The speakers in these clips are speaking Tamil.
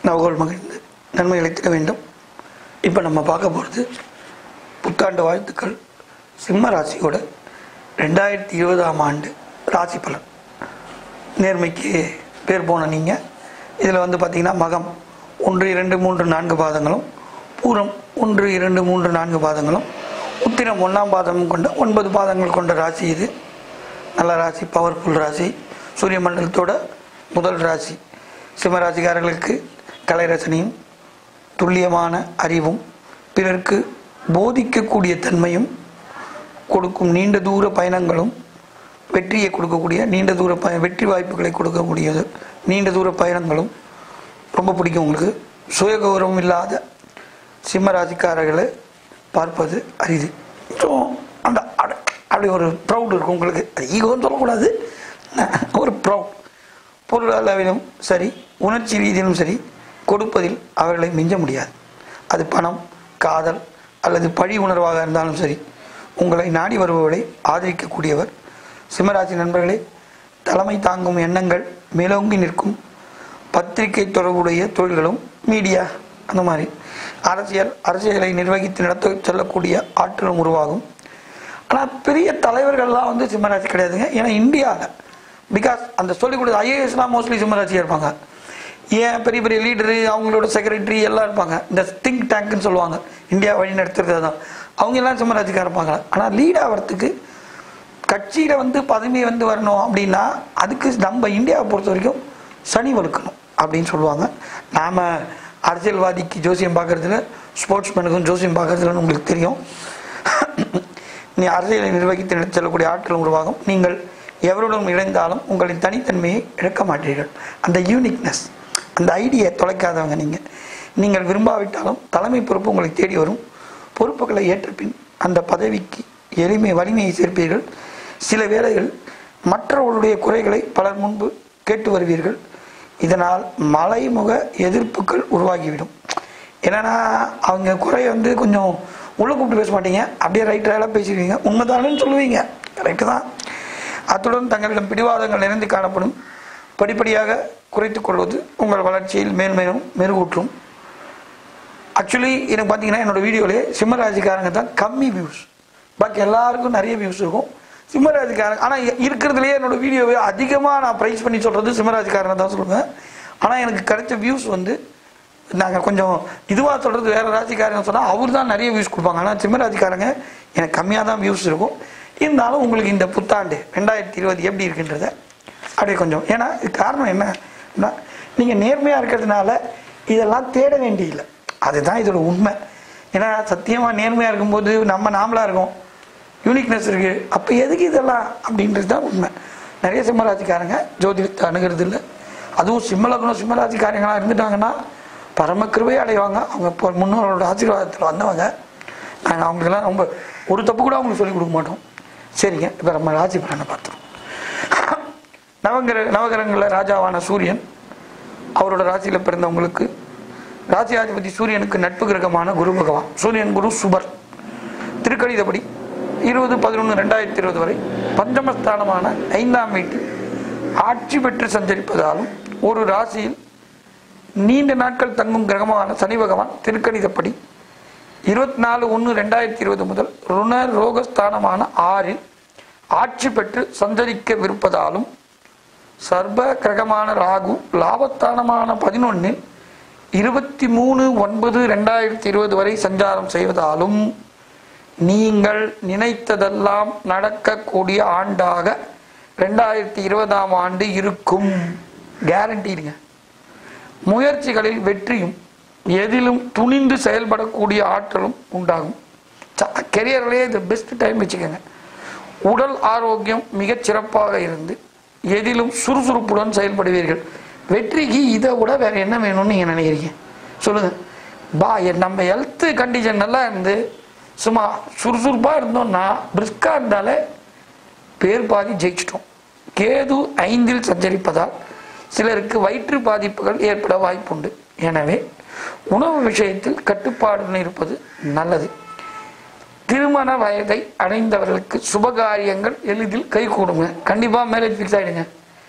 நவகோள் மகிழ்ந்து நன்மை அளித்திட வேண்டும் இப்போ நம்ம பார்க்க போகிறது புத்தாண்டு வாழ்த்துக்கள் சிம்ம ராசியோட ரெண்டாயிரத்தி இருபதாம் ஆண்டு ராசி பலன் நேர்மைக்கு பேர் போன நீங்கள் இதில் வந்து பார்த்தீங்கன்னா மகம் ஒன்று இரண்டு மூன்று நான்கு பாதங்களும் பூரம் ஒன்று இரண்டு மூன்று நான்கு பாதங்களும் உத்திரம் ஒன்றாம் பாதமும் கொண்ட ஒன்பது பாதங்கள் கொண்ட ராசி இது நல்ல ராசி பவர்ஃபுல் ராசி சூரிய மண்டலத்தோட முதல் ராசி சிம்ம ராசிக்காரர்களுக்கு கலை ரசனையும் துல்லியமான அறிவும் பிறருக்கு போதிக்கக்கூடிய தன்மையும் கொடுக்கும் நீண்ட தூர பயணங்களும் வெற்றியை கொடுக்கக்கூடிய நீண்ட தூர பய வெற்றி வாய்ப்புகளை கொடுக்கக்கூடியது நீண்ட தூர பயணங்களும் ரொம்ப பிடிக்கும் உங்களுக்கு சுயகௌரவம் இல்லாத சிம்ம ராசிக்காரர்களை பார்ப்பது அரிது ஸோ அந்த அட- அப்படி ஒரு ப்ரௌட் இருக்கும் உங்களுக்கு அது ஈகோன்னு சொல்லக்கூடாது ஒரு ப்ரௌட் பொருளளவிலும் சரி உணர்ச்சி ரீதியிலும் சரி கொடுப்பதில் அவர்களை மிஞ்ச முடியாது அது பணம் காதல் அல்லது பழி உணர்வாக இருந்தாலும் சரி உங்களை நாடி வருபவரை ஆதரிக்கக்கூடியவர் சிம்மராசி நண்பர்களே தலைமை தாங்கும் எண்ணங்கள் மேலோங்கி நிற்கும் பத்திரிகை தொடர்புடைய தொழில்களும் மீடியா அந்த மாதிரி அரசியல் அரசியலை நிர்வகித்து நடத்த செல்லக்கூடிய ஆற்றலும் உருவாகும் ஆனால் பெரிய தலைவர்கள்லாம் வந்து சிம்மராசி கிடையாதுங்க ஏன்னா இந்தியாவில் பிகாஸ் அந்த சொல்லிக் கொடுத்த ஐஏஎஸ்லாம் மோஸ்ட்லி சிம்மராசியாக இருப்பாங்க ஏன் பெரிய பெரிய லீடரு அவங்களோட செக்ரட்டரி எல்லாம் இருப்பாங்க இந்த திங்க் டேங்க்னு சொல்லுவாங்க இந்தியா வழி நடத்துறது தான் அவங்க எல்லாம் சிம்மராசிக்காக இருப்பாங்க ஆனால் லீட் ஆகிறதுக்கு கட்சியில் வந்து பதவி வந்து வரணும் அப்படின்னா அதுக்கு நம்ம இந்தியாவை பொறுத்த வரைக்கும் சனி வலுக்கணும் அப்படின்னு சொல்லுவாங்க நாம் அரசியல்வாதிக்கு ஜோசியம் பார்க்கறதுல ஸ்போர்ட்ஸ்மேனுக்கும் ஜோசியம் பார்க்கறதுலன்னு உங்களுக்கு தெரியும் நீ அரசியலை நிர்வகித்து நடத்தி செல்லக்கூடிய ஆற்றல் உருவாகும் நீங்கள் எவருடன் இணைந்தாலும் உங்களின் தனித்தன்மையை இழக்க மாட்டீர்கள் அந்த யூனிக்னஸ் அந்த ஐடியை தொலைக்காதவங்க நீங்கள் நீங்கள் விரும்பாவிட்டாலும் தலைமை பொறுப்பு உங்களை தேடி வரும் பொறுப்புகளை ஏற்ற பின் அந்த பதவிக்கு எளிமை வலிமையை சேர்ப்பீர்கள் சில வேளைகள் மற்றவர்களுடைய குறைகளை பலர் முன்பு கேட்டு வருவீர்கள் இதனால் மலைமுக எதிர்ப்புகள் உருவாகிவிடும் என்னன்னா அவங்க குறைய வந்து கொஞ்சம் உள்ள கூப்பிட்டு பேச மாட்டீங்க அப்படியே ரைட் ரைடாக பேசிடுவீங்க உண்மைதானு சொல்லுவீங்க ரைட்டு தான் அத்துடன் தங்களிடம் பிடிவாதங்கள் நிறைந்து காணப்படும் படிப்படியாக குறைத்துக் கொள்வது உங்கள் வளர்ச்சியில் மேன்மேலும் மெருகூற்றும் ஆக்சுவலி எனக்கு பார்த்தீங்கன்னா என்னோட வீடியோலே சிம்மராசிக்காரங்க தான் கம்மி வியூஸ் பாக்கி எல்லாருக்கும் நிறைய வியூஸ் இருக்கும் சிம்மராசிக்காரங்க ஆனால் இருக்கிறதுலையே என்னோட வீடியோவை அதிகமாக நான் ப்ரைஸ் பண்ணி சொல்கிறது சிம்மராசிக்காரங்க தான் சொல்லுவேன் ஆனால் எனக்கு கிடைச்ச வியூஸ் வந்து நாங்கள் கொஞ்சம் இதுவாக சொல்கிறது வேறு ராசிக்காரங்க சொன்னால் அவர் தான் நிறைய வியூஸ் கொடுப்பாங்க ஆனால் சிம்மராசிக்காரங்க எனக்கு கம்மியாக தான் வியூஸ் இருக்கும் இருந்தாலும் உங்களுக்கு இந்த புத்தாண்டு ரெண்டாயிரத்தி இருபது எப்படி இருக்குன்றத அப்படியே கொஞ்சம் ஏன்னா இது காரணம் என்ன நீங்கள் நேர்மையாக இருக்கிறதுனால இதெல்லாம் தேட வேண்டியில்லை அதுதான் இதோட உண்மை ஏன்னா சத்தியமாக நேர்மையாக இருக்கும்போது நம்ம நாமளாக இருக்கோம் யூனிக்னஸ் இருக்குது அப்போ எதுக்கு இதெல்லாம் அப்படின்றது தான் உண்மை நிறைய சிம்மராசிக்காரங்க ஜோதிடத்தை அணுகிறது இல்லை அதுவும் சிம்மலக்கணம் சிம்மராசிக்காரங்களாக இருந்துட்டாங்கன்னா பரமக்கிருபை அடைவாங்க அவங்க இப்போ முன்னோரோட ஆசீர்வாதத்தில் வந்தவங்க நாங்கள் அவங்களுக்கெல்லாம் ரொம்ப ஒரு தப்பு கூட அவங்களுக்கு சொல்லிக் கொடுக்க மாட்டோம் சரிங்க இப்போ நம்ம ராசி பலனை பார்த்துருவோம் நவகிர நவகிரகங்களில் ராஜாவான சூரியன் அவரோட ராசியில் பிறந்தவங்களுக்கு ராசியாதிபதி சூரியனுக்கு நட்பு கிரகமான குரு பகவான் சூரியன் குரு சுபர் திருக்கணிதப்படி இருபது பதினொன்று ரெண்டாயிரத்தி இருபது வரை பஞ்சமஸ்தானமான ஐந்தாம் வீட்டில் ஆட்சி பெற்று சஞ்சரிப்பதாலும் ஒரு ராசியில் நீண்ட நாட்கள் தங்கும் கிரகமான சனி பகவான் திருக்கணிதப்படி இருபத்தி நாலு ஒன்று ரெண்டாயிரத்தி இருபது முதல் ருண ரோகஸ்தானமான ஆறில் ஆட்சி பெற்று சஞ்சரிக்கவிருப்பதாலும் சர்ப கிரகமான ராகு லாபஸ்தானமான பதினொன்னில் இருபத்தி மூணு ஒன்பது ரெண்டாயிரத்தி இருபது வரை சஞ்சாரம் செய்வதாலும் நீங்கள் நினைத்ததெல்லாம் நடக்கக்கூடிய ஆண்டாக ரெண்டாயிரத்தி இருபதாம் ஆண்டு இருக்கும் கேரண்டிடுங்க முயற்சிகளில் வெற்றியும் எதிலும் துணிந்து செயல்படக்கூடிய ஆற்றலும் உண்டாகும் கெரியர்லேயே இது பெஸ்ட் டைம் வச்சுக்கோங்க உடல் ஆரோக்கியம் மிகச் சிறப்பாக இருந்து எதிலும் சுறுசுறுப்புடன் செயல்படுவீர்கள் வெற்றிக்கு இதை விட வேற என்ன வேணும்னு நீங்கள் நினைக்கிறீங்க சொல்லுங்க பா எ- நம்ம ஹெல்த் கண்டிஷன் நல்லா இருந்து சும்மா சுறுசுறுப்பாக இருந்தோம்னா பிரிஸ்காக இருந்தாலே பேர் பாதி ஜெயிச்சிட்டோம் கேது ஐந்தில் சஞ்சரிப்பதால் சிலருக்கு வயிற்று பாதிப்புகள் ஏற்பட வாய்ப்புண்டு எனவே உணவு விஷயத்தில் கட்டுப்பாடுடன் இருப்பது நல்லது திருமண வயதை அடைந்தவர்களுக்கு சுபகாரியங்கள் எளிதில் கைகூடுங்க கண்டிப்பாக மேரேஜ் ஃபிக்ஸ் ஆயிடுங்க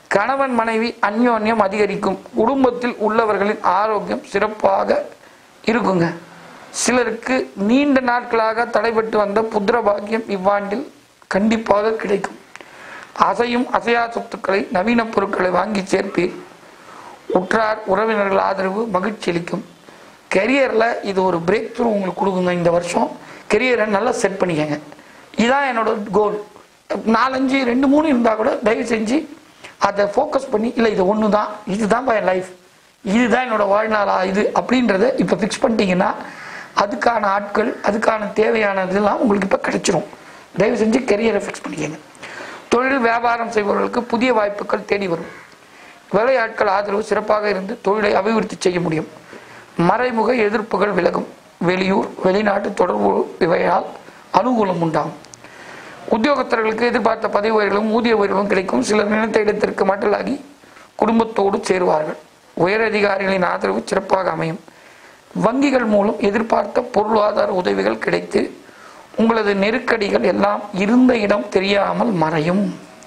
கணவன் மனைவி அந்யோன்யம் அதிகரிக்கும் குடும்பத்தில் உள்ளவர்களின் ஆரோக்கியம் சிறப்பாக இருக்குங்க சிலருக்கு நீண்ட நாட்களாக தடைபட்டு வந்த புத்திர பாக்கியம் இவ்வாண்டில் கண்டிப்பாக கிடைக்கும் அசையும் அசையா சொத்துக்களை நவீன பொருட்களை வாங்கி சேர்ப்பீர் உற்றார் உறவினர்கள் ஆதரவு மகிழ்ச்சி அளிக்கும் கெரியரில் இது ஒரு பிரேக் த்ரூ உங்களுக்கு கொடுக்குங்க இந்த வருஷம் கெரியரை நல்லா செட் பண்ணிக்கங்க இதான் என்னோட கோல் நாலஞ்சு ரெண்டு மூணு இருந்தால் கூட தயவு செஞ்சு அதை ஃபோக்கஸ் பண்ணி இல்லை இது ஒன்று தான் இதுதான் என் லைஃப் இதுதான் என்னோட வாழ்நாளா இது அப்படின்றத இப்போ ஃபிக்ஸ் பண்ணிட்டீங்கன்னா அதுக்கான ஆட்கள் அதுக்கான தேவையானதெல்லாம் உங்களுக்கு இப்போ கிடைச்சிரும் தயவு செஞ்சு கெரியரை ஃபிக்ஸ் பண்ணிக்கங்க தொழில் வியாபாரம் செய்பவர்களுக்கு புதிய வாய்ப்புகள் தேடி வரும் வேலையாட்கள் ஆதரவு சிறப்பாக இருந்து தொழிலை அபிவிருத்தி செய்ய முடியும் மறைமுக எதிர்ப்புகள் விலகும் வெளியூர் வெளிநாட்டு தொடர்பு இவையால் அனுகூலம் உண்டாகும் உத்தியோகத்தர்களுக்கு எதிர்பார்த்த பதவி உயர்களும் ஊதிய உயர்களும் கிடைக்கும் சிலர் நினைத்த இடத்திற்கு மட்டலாகி குடும்பத்தோடு சேருவார்கள் உயரதிகாரிகளின் ஆதரவு சிறப்பாக அமையும் வங்கிகள் மூலம் எதிர்பார்த்த பொருளாதார உதவிகள் கிடைத்து உங்களது நெருக்கடிகள் எல்லாம் இருந்த இடம் தெரியாமல் மறையும்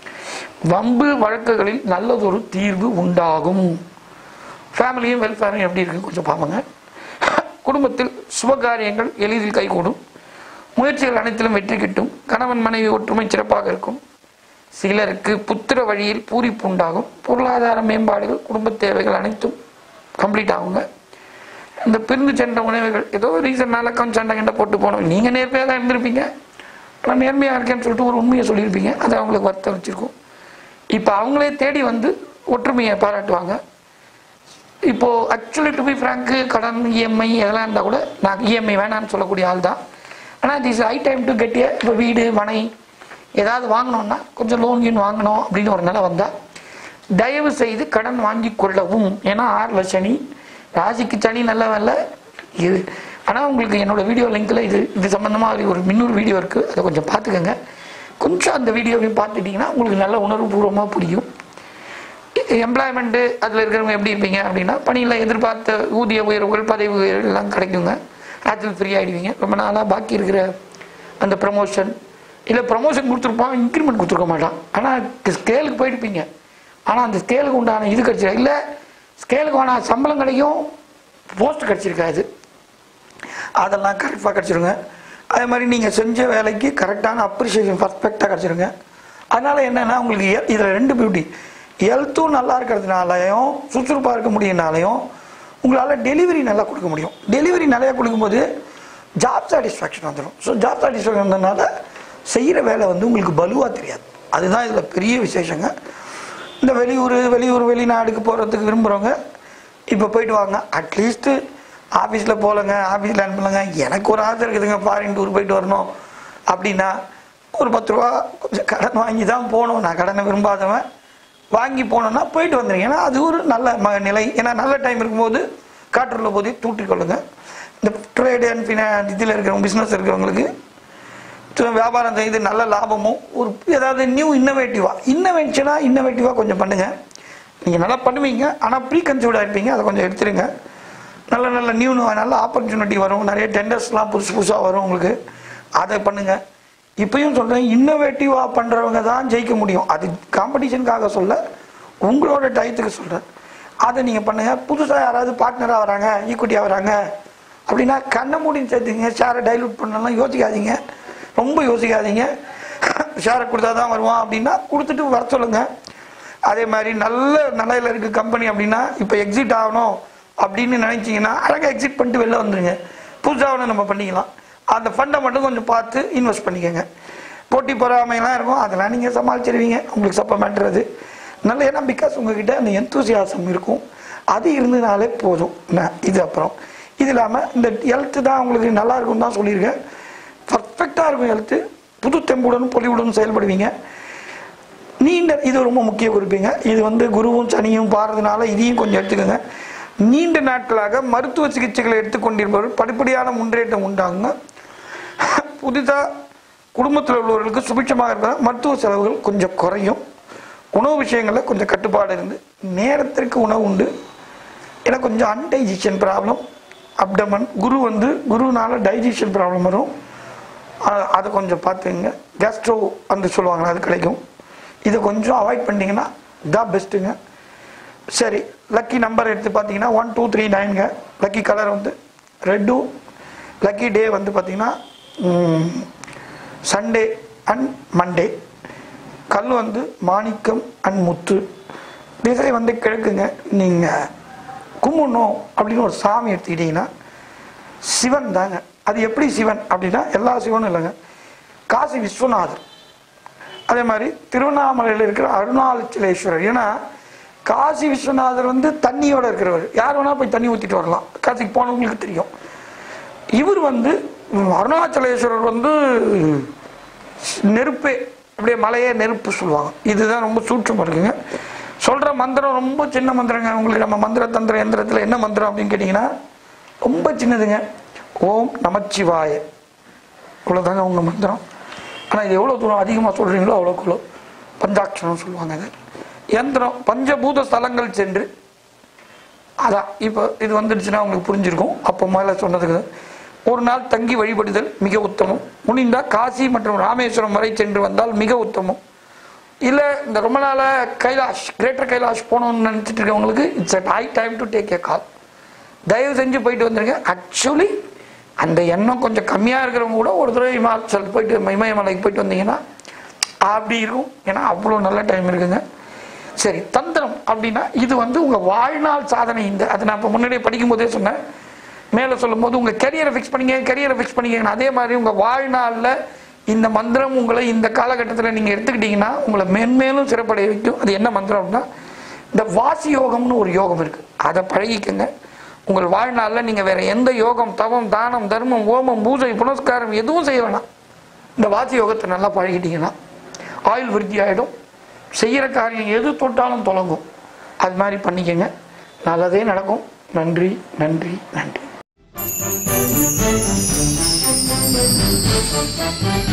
வம்பு வழக்குகளில் நல்லதொரு தீர்வு உண்டாகும் ஃபேமிலியும் வெல்ஃபேரும் எப்படி இருக்கு கொஞ்சம் பார்ப்போங்க குடும்பத்தில் சுபகாரியங்கள் எளிதில் கைகூடும் முயற்சிகள் அனைத்திலும் வெற்றி கிட்டும் கணவன் மனைவி ஒற்றுமை சிறப்பாக இருக்கும் சிலருக்கு புத்திர வழியில் பூரிப்பு உண்டாகும் பொருளாதார மேம்பாடுகள் குடும்ப தேவைகள் அனைத்தும் கம்ப்ளீட் ஆகுங்க இந்த பிரிந்து சென்ற உணவுகள் ஏதோ ரீசன்னால கொஞ்சம் சண்டை கண்டை போட்டு போனோம் நீங்கள் நேர்மையாக தான் இருந்திருப்பீங்க நான் நேர்மையாக இருக்கேன்னு சொல்லிட்டு ஒரு உண்மையை சொல்லியிருப்பீங்க அது அவங்களுக்கு வருத்தம் வச்சிருக்கும் இப்போ அவங்களே தேடி வந்து ஒற்றுமையை பாராட்டுவாங்க இப்போ ஆக்சுவலி டு பி ஃப்ராங்கு கடன் இஎம்ஐ இதெல்லாம் இருந்தால் கூட நான் இஎம்ஐ வேணாம்னு சொல்லக்கூடிய ஆள் தான் ஆனால் this I time to get இப்போ வீடு மனை ஏதாவது வாங்கினோம்னா கொஞ்சம் லோன் கீன் வாங்கணும் அப்படின்னு ஒரு நிலை வந்தால் தயவு செய்து கடன் வாங்கி கொள்ளவும் ஏன்னா ஆறுல சனி ராசிக்கு சனி நல்ல வேலை இது ஆனால் உங்களுக்கு என்னோட வீடியோ லிங்க்கில் இது இது சம்மந்தமாக ஒரு மின்னூறு வீடியோ இருக்குது அதை கொஞ்சம் பார்த்துக்கோங்க கொஞ்சம் அந்த வீடியோவையும் பார்த்துட்டிங்கன்னா உங்களுக்கு நல்ல உணர்வுபூர்வமாக புரியும் எம்ப்ளாய்மெண்ட்டு அதில் இருக்கிறவங்க எப்படி இருப்பீங்க அப்படின்னா பணியில் எதிர்பார்த்த ஊதிய உயர்வுகள் பதவி உயர்வுகள் எல்லாம் கிடைக்குங்க ஆக்சுவல் ஃப்ரீ ஆகிடுவீங்க ரொம்ப நாளாக பாக்கி இருக்கிற அந்த ப்ரமோஷன் இல்லை ப்ரமோஷன் கொடுத்துருப்பான் இன்க்ரிமெண்ட் கொடுத்துருக்க மாட்டான் ஆனால் ஸ்கேலுக்கு போயிருப்பீங்க ஆனால் அந்த ஸ்கேலுக்கு உண்டான இது கிடைச்சிடும் இல்லை ஸ்கேலுக்கு ஆன சம்பளம் கிடைக்கும் போஸ்ட் கிடச்சிருக்காது அதெல்லாம் கரெக்டாக கிடச்சிருங்க அதே மாதிரி நீங்கள் செஞ்ச வேலைக்கு கரெக்டான அப்ரிஷியேஷன் பர்ஃபெக்டாக கிடச்சிருங்க அதனால் என்னென்னா உங்களுக்கு இதில் ரெண்டு பியூட்டி ஹெல்த்தும் நல்லா இருக்கிறதுனாலையும் சுறுசுறுப்பாக இருக்க முடியும்னாலையும் உங்களால் டெலிவரி நல்லா கொடுக்க முடியும் டெலிவரி நிறையா கொடுக்கும்போது ஜாப் சாட்டிஸ்ஃபேக்ஷன் வந்துடும் ஸோ ஜாப் சாட்டிஸ்ஃபேக்ஷன் வந்ததுனால செய்கிற வேலை வந்து உங்களுக்கு பலுவாக தெரியாது அதுதான் இதில் பெரிய விசேஷங்க இந்த வெளியூர் வெளியூர் வெளிநாடுக்கு போகிறதுக்கு விரும்புகிறவங்க இப்போ போயிட்டு வாங்க அட்லீஸ்ட்டு ஆஃபீஸில் போகலங்க ஆஃபீஸில் அனுப்பலங்க எனக்கு ஒரு ஆசை இருக்குதுங்க ஃபாரின் டூர் போயிட்டு வரணும் அப்படின்னா ஒரு பத்து ரூபா கொஞ்சம் கடன் வாங்கி தான் போகணும் நான் கடனை விரும்பாதவன் வாங்கி போனோன்னா போயிட்டு வந்துடுங்க ஏன்னா அது ஒரு நல்ல ம நிலை ஏன்னா நல்ல டைம் இருக்கும்போது காற்றுள்ள போதே தூட்டிக்கொள்ளுங்க இந்த ட்ரேடு அண்ட் ஃபினா இதில் இருக்கிறவங்க பிஸ்னஸ் இருக்கிறவங்களுக்கு து- வியாபாரம் செய்து நல்ல லாபமும் ஒரு ஏதாவது நியூ இன்னோவேட்டிவாக இன்னோவேஷனாக இன்னோவேட்டிவாக கொஞ்சம் பண்ணுங்கள் நீங்கள் நல்லா பண்ணுவீங்க ஆனால் ப்ரீ கன்சீவ்டாக இருப்பீங்க அதை கொஞ்சம் எடுத்துருங்க நல்ல நல்ல நியூ நல்ல ஆப்பர்ச்சுனிட்டி வரும் நிறைய டெண்டர்ஸ்லாம் புதுசு புதுசாக வரும் உங்களுக்கு அதை பண்ணுங்கள் இப்பயும் சொல்கிறேன் இன்னோவேட்டிவாக பண்ணுறவங்க தான் ஜெயிக்க முடியும் அது காம்படிஷனுக்காக சொல்ல உங்களோட டயத்துக்கு சொல்கிறேன் அதை நீங்கள் பண்ணுங்கள் புதுசாக யாராவது பார்ட்னராக வராங்க ஈக்குவிட்டியாக வராங்க அப்படின்னா கண்ணை மூடின்னு சேர்த்துங்க ஷேரை டைலூட் பண்ணலாம் யோசிக்காதீங்க ரொம்ப யோசிக்காதீங்க ஷேரை கொடுத்தா தான் வருவான் அப்படின்னா கொடுத்துட்டு வர சொல்லுங்கள் அதே மாதிரி நல்ல நிலையில் இருக்க கம்பெனி அப்படின்னா இப்போ எக்ஸிட் ஆகணும் அப்படின்னு நினைச்சீங்கன்னா அழகாக எக்ஸிட் பண்ணிட்டு வெளில வந்துருங்க புதுசாக நம்ம பண்ணிக்கலாம் அந்த ஃபண்டை மட்டும் கொஞ்சம் பார்த்து இன்வெஸ்ட் பண்ணிக்கோங்க போட்டி பொறாமைலாம் இருக்கும் அதெல்லாம் நீங்கள் சமாளிச்சிருவீங்க உங்களுக்கு சப்பமேட்டுறது நல்ல ஏன்னா பிகாஸ் உங்ககிட்ட அந்த எந்தூசியாசம் இருக்கும் அது இருந்ததுனாலே போதும் நான் இது அப்புறம் இது இல்லாமல் இந்த ஹெல்த்து தான் உங்களுக்கு நல்லா இருக்கும்னு தான் சொல்லியிருக்கேன் பர்ஃபெக்டாக இருக்கும் ஹெல்த்து புது தெம்புடன் பொலிவுடன் செயல்படுவீங்க நீண்ட இது ரொம்ப முக்கிய குறிப்புங்க இது வந்து குருவும் சனியும் பாடுறதுனால இதையும் கொஞ்சம் எடுத்துக்கோங்க நீண்ட நாட்களாக மருத்துவ சிகிச்சைகளை எடுத்துக்கொண்டிருப்பவர்கள் படிப்படியான முன்னேற்றம் உண்டாகுங்க புதிதாக குடும்பத்தில் உள்ளவர்களுக்கு சுபிட்சமாக இருப்ப மருத்துவ செலவுகள் கொஞ்சம் குறையும் உணவு விஷயங்களில் கொஞ்சம் கட்டுப்பாடு இருந்து நேரத்திற்கு உணவு உண்டு ஏன்னா கொஞ்சம் அன்டைஜஷன் ப்ராப்ளம் அப்டமன் குரு வந்து குருனால டைஜஷன் ப்ராப்ளம் வரும் அ- அதை கொஞ்சம் பார்த்துங்க கேஸ்ட்ரோ அந்த சொல்லுவாங்களா அது கிடைக்கும் இதை கொஞ்சம் அவாய்ட் பண்ணிட்டீங்கன்னா இதான் பெஸ்ட்டுங்க சரி லக்கி நம்பர் எடுத்து பார்த்தீங்கன்னா ஒன் டூ த்ரீ நைனுங்க லக்கி கலர் வந்து ரெட்டும் லக்கி டே வந்து பார்த்தீங்கன்னா சண்டே அண்ட் மண்டே கல் வந்து மாணிக்கம் அண்ட் முத்து திசை வந்து கிழக்குங்க நீங்கள் கும்பிடணும் அப்படின்னு ஒரு சாமி எடுத்துக்கிட்டிங்கன்னா சிவன் தாங்க அது எப்படி சிவன் அப்படின்னா எல்லா சிவனும் இல்லைங்க காசி விஸ்வநாதர் அதே மாதிரி திருவண்ணாமலையில் இருக்கிற அருணாச்சலேஸ்வரர் ஏன்னா காசி விஸ்வநாதர் வந்து தண்ணியோட இருக்கிறவர் யார் வேணா போய் தண்ணி ஊற்றிட்டு வரலாம் காசிக்கு போனவங்களுக்கு தெரியும் இவர் வந்து உம், அருணாச்சலேஸ்வரர் வந்து நெருப்பே அப்படியே மலையே நெருப்பு சொல்லுவாங்க இதுதான் ரொம்ப சூட்சமாக இருக்குங்க சொல்கிற மந்திரம் ரொம்ப சின்ன மந்திரங்க உங்களுக்கு நம்ம மந்திர தந்திர எந்திரத்தில் என்ன மந்திரம் அப்படின்னு கேட்டிங்கன்னா ரொம்ப சின்னதுங்க ஓம் நமச்சிவாய இவ்வளோதாங்க உங்கள் மந்திரம் ஆனால் இது எவ்வளோ தூரம் அதிகமாக சொல்கிறீங்களோ அவ்வளோக்குள்ளோ பஞ்சாட்சரம் சொல்லுவாங்க அது யந்திரம் பஞ்சபூத ஸ்தலங்கள் சென்று அதான் இப்போ இது வந்துடுச்சுன்னா உங்களுக்கு புரிஞ்சிருக்கும் அப்போ மேலே சொன்னதுக்கு ஒரு நாள் தங்கி வழிபடுதல் மிக உத்தமம் முடிந்தால் காசி மற்றும் ராமேஸ்வரம் வரை சென்று வந்தால் மிக உத்தமம் இல்லை இந்த ரொம்ப நாளாக கைலாஷ் கிரேட்டர் கைலாஷ் போகணும்னு நினச்சிட்டு இருக்கவங்களுக்கு it's a high time to take a call தயவு செஞ்சு போயிட்டு வந்துருங்க ஆக்சுவலி அந்த எண்ணம் கொஞ்சம் கம்மியாக இருக்கிறவங்க கூட ஒரு தடவை இமாச்சல் போயிட்டு இமயமலைக்கு போயிட்டு வந்தீங்கன்னா அப்படி இருக்கும் ஏன்னா அவ்வளோ நல்ல டைம் இருக்குங்க சரி தந்திரம் அப்படின்னா இது வந்து உங்கள் வாழ்நாள் சாதனை இந்த அதை நான் இப்போ முன்னாடியே படிக்கும்போதே சொன்னேன் மேலே சொல்லும்போது உங்கள் கரியரை ஃபிக்ஸ் பண்ணிங்க கரியரை ஃபிக்ஸ் பண்ணிங்க அதே மாதிரி உங்கள் வாழ்நாளில் இந்த மந்திரம் உங்களை இந்த காலகட்டத்தில் நீங்கள் எடுத்துக்கிட்டீங்கன்னா உங்களை மென்மேலும் சிறப்படைய வைக்கும் அது என்ன மந்திரம் அப்படின்னா இந்த வாசி யோகம்னு ஒரு யோகம் இருக்குது அதை பழகிக்கங்க உங்கள் வாழ்நாளில் நீங்கள் வேற எந்த யோகம் தவம் தானம் தர்மம் ஓமம் பூஜை புனஸ்காரம் எதுவும் செய்ய வேணாம் இந்த வாசி யோகத்தை நல்லா பழகிட்டீங்கன்னா ஆயுள் விருத்தி ஆகிடும் செய்கிற காரியம் எது தொட்டாலும் தொடங்கும் அது மாதிரி பண்ணிக்கங்க நல்லதே நடக்கும் நன்றி நன்றி நன்றி